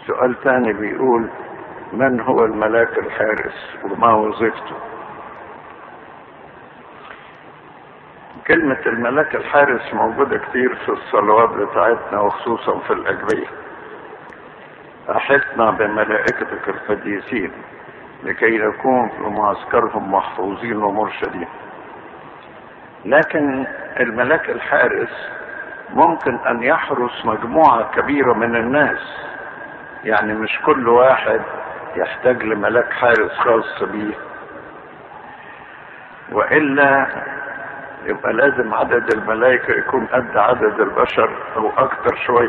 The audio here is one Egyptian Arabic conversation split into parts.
سؤال تاني بيقول من هو الملاك الحارس وما وظيفته كلمة الملاك الحارس موجودة كتير في الصلوات بتاعتنا وخصوصا في الأجبية أحطنا بملائكتك القديسين لكي نكون في معسكرهم محفوظين ومرشدين لكن الملاك الحارس ممكن أن يحرس مجموعة كبيرة من الناس يعني مش كل واحد يحتاج لملاك حارس خاص بيه وإلا يبقى لازم عدد الملائكة يكون قد عدد البشر أو أكتر شوية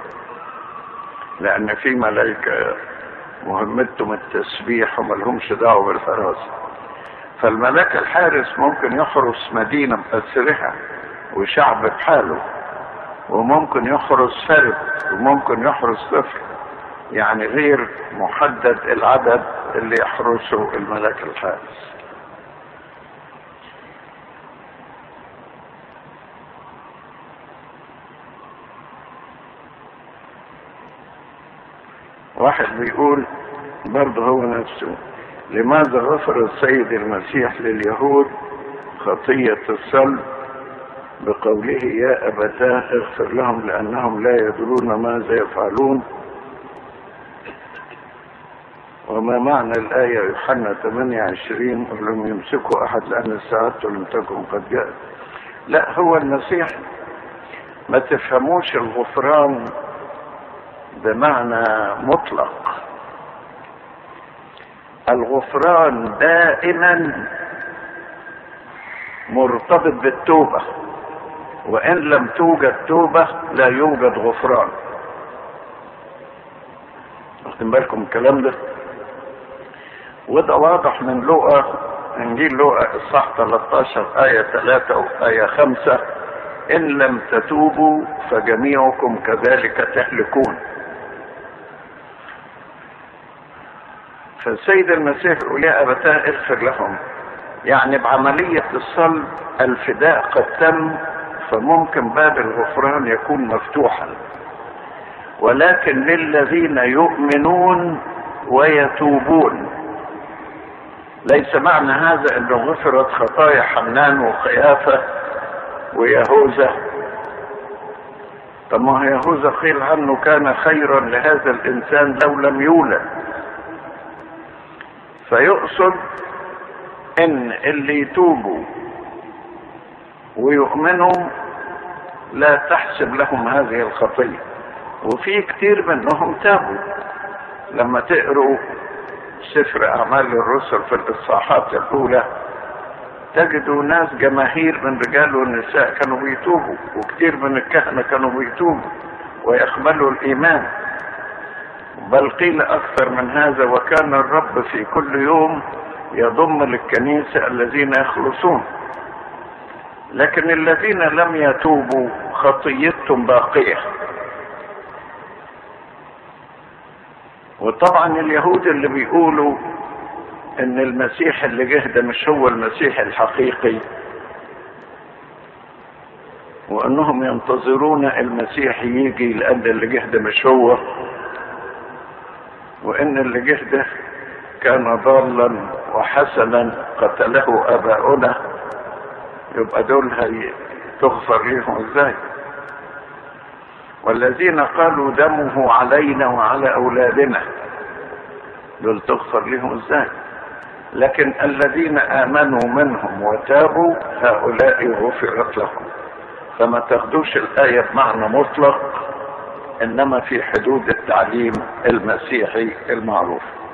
لأن في ملائكة مهمتهم التسبيح وملهمش دعوة بالحراسة فالملاك الحارس ممكن يحرس مدينة بأسرها وشعب بحاله وممكن يحرس فرد وممكن يحرس طفل يعني غير محدد العدد اللي يحرسه الملاك الحارس واحد بيقول برضه هو نفسه لماذا غفر السيد المسيح لليهود خطية الصلب بقوله يا أبتاه اغفر لهم لأنهم لا يدرون ماذا يفعلون وما معنى الآية يوحنا 28 ولم يمسكوا أحد لأن الساعات لم تكن قد جاءت لا هو المسيح ما تفهموش الغفران بمعنى مطلق الغفران دائما مرتبط بالتوبة وإن لم توجد توبة لا يوجد غفران واخدين بالكم الكلام ده وده واضح من لقى انجيل لقى الصح 13 آية 3 وآية 5 إن لم تتوبوا فجميعكم كذلك تهلكون فالسيد المسيح يقول يا أبتاه اغفر لهم يعني بعملية الصلب الفداء قد تم فممكن باب الغفران يكون مفتوحا ولكن للذين يؤمنون ويتوبون ليس معنى هذا انه غفرت خطايا حنان وخيافة ويهوذا طب ما يهوذا قيل عنه كان خيرا لهذا الانسان لو لم يولد فيقصد ان اللي يتوبوا ويؤمنوا لا تحسب لهم هذه الخطيه وفي كتير منهم تابوا لما تقروا سفر اعمال الرسل في الاصحاحات الاولى تجدوا ناس جماهير من رجال ونساء كانوا بيتوبوا وكتير من الكهنه كانوا بيتوبوا ويقبلوا الايمان بل قيل اكثر من هذا وكان الرب في كل يوم يضم للكنيسه الذين يخلصون لكن الذين لم يتوبوا خطيتهم باقيه وطبعا اليهود اللي بيقولوا ان المسيح اللي جه ده مش هو المسيح الحقيقي وانهم ينتظرون المسيح يجي لان اللي جه ده مش هو وان اللي جه ده كان ضالا وحسنا قتله اباؤنا يبقى دول هي تغفر لهم ازاي والذين قالوا دمه علينا وعلى اولادنا دول تغفر لهم ازاي لكن الذين امنوا منهم وتابوا هؤلاء غفرت لهم فما تاخدوش الايه بمعنى مطلق انما في حدود التعليم المسيحي المعروف